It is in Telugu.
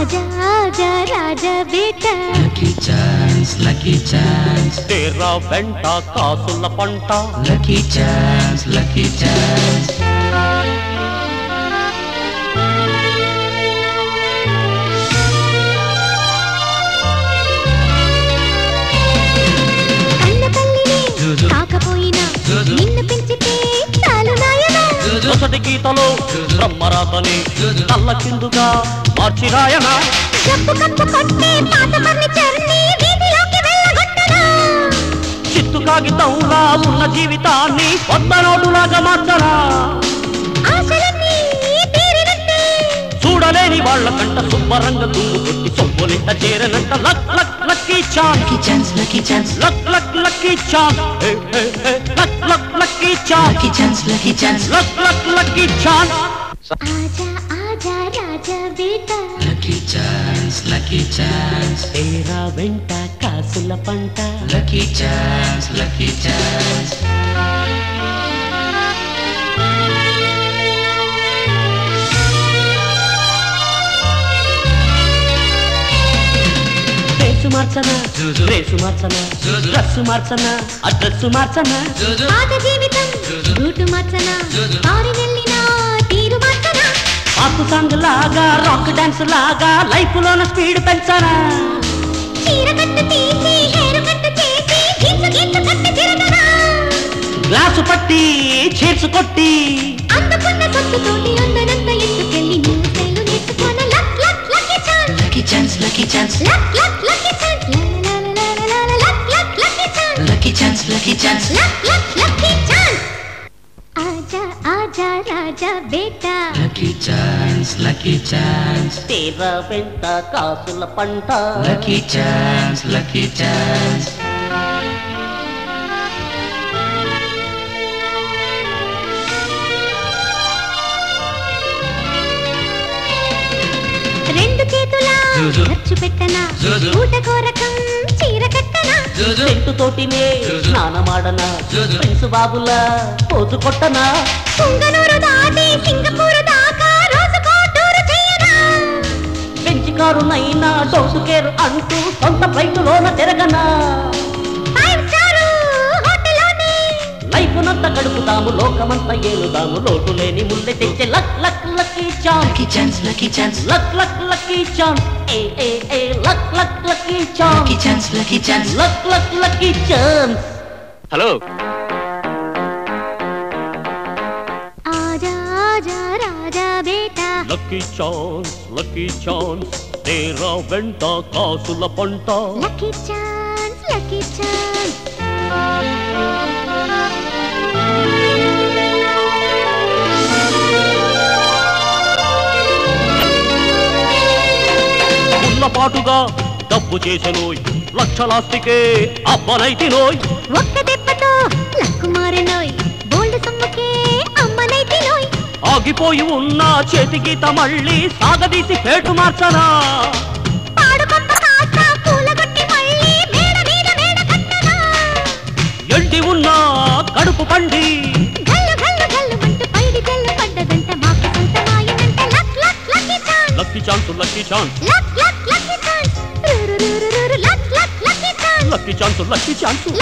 आजा आजा राजा बेटा Lucky chance, lucky chance, తేరా వెంట కాసుల పంట lucky chance, lucky chance. కన్న తల్లిని జుజు. కాకపోయినా జుజు. నిన్ను పెంచితే చాలు నాయనా మొదటి గీతలో బ్రహ్మరాతని కళ్ళ కిందుగా మార్చి రాయన జబ్బు కప్పు కొట్టే పాత ఫర్నిచర్ని వీధిలోకి వెళ్ళగొట్టనా చిత్తు కాగితంలా ఉన్న జీవితాన్ని కొత్త నోటులాగా మార్చరా ఆశలన్నీ తీరినట్టే చూడలేని వాళ్ళ కంట శుభ్రంగా దుమ్ము కొట్టి సొమ్ములింట చేరనంట luck luck lucky chance Lucky chance, lucky chance, luck luck lucky chance ఏ, ఏ, ఏ, luck luck lucky chance lucky chance, lucky chance, luck luck lucky chance ఆజా ఆజా రాజా బేటా lucky chance, lucky chance, తేరా వెంట కాసుల పంట lucky chance, lucky chance. రేసు మార్చనా జుజు. రేసు మార్చనా జుజు. డ్రెస్ మార్చనా అడ్రస్ మార్చనా Jojo, పాత జీవితం జుజు. రూటు మార్చనా జుజు. కారు వెళ్ళినా తీరు మార్చనా పాకు సాంగ్ లాగా రాక్ డాన్స్ లాగా లైఫ్ లోన స్పీడ్ పెంచనా చీర కట్టు తీసి హేరు కట్టు చేసి గీచు గీచు కట్టు తిరగనా గ్లాసు పట్టి చీర్సు కొట్టి అందుకున్న సొత్తుతోటి అందరంత ఎత్తుకెళ్ళి నువ్వు శైలు నేర్చుకోన luck luck lucky chance lucky chance, lucky chance, luck luck lucky chance luck luck lucky chance lucky chance, lucky chance. Luck luck lucky chance ఆజా ఆజా రాజా బేటా Lucky chance, lucky chance, తేరా వెంట కాసుల పంట lucky chance, lucky chance. రెండు చేతులా జుజు. ఖర్చు పెట్టనా జుజు. ఊట కోరకం చీర కట్టనా Jojo, సెంటు తోటినే జుజు. స్నానమాడనా జుజు. ఫ్రెండ్స్ బాబులా పోజు కొట్టనా సింగనూరు దాటి సింగపూర్ దాకా రోజుకో టూరు చేయనా బెంచి కారునైనా డోసు కేర్ అంటూ సొంత ఫ్లైటులోన తిరగనా ఫైవ్ స్టార్ హోటల్లోనే లైఫ్ నంత గడుపుతాము లోకమంతా ఏలుదాము లోటు లేని ముందే తెచ్చే luck luck lucky chance lucky chance, lucky chance, luck luck lucky chance ఏ ఏ ఏ luck luck lucky chance lucky chance, lucky chance. Luck luck lucky chance hello ఆజా ఆజా రాజా బేటా లక్కీ ఛాన్స్ లక్కీ ఛాన్స్ తేరా వెంట కాసుల పంట లక్కీ ఛాన్స్ లక్కీ ఛాన్స్ ఉన్నపాటుగా డబ్బు చేసెనోయ్ లక్షలాస్తికే అబ్బనైతినోయ్ ఒక్క దెబ్బతో లక్కు మారెనోయ్ బోల్డ్ సొమ్ముకే అమ్మనైతినోయ్ ఆగిపోయి ఉన్న చేతి గీత మళ్ళీ సాగదీసి పేటు మార్చనా పాడు కొంప కాస్త పూలగొట్టి మళ్ళీ మేడ మీద మేడ కట్టనా ఎండి ఉన్న కడుపు పండి గల్లు గల్లు గల్లు మంటూ పైడి జల్లు పడ్డదంట మాకు సొంతమాయనంట luck luck lucky chance lucky chance lucky chance luck luck lucky chance రు రు రు రు రు luck luck lucky chance lucky chance lucky chance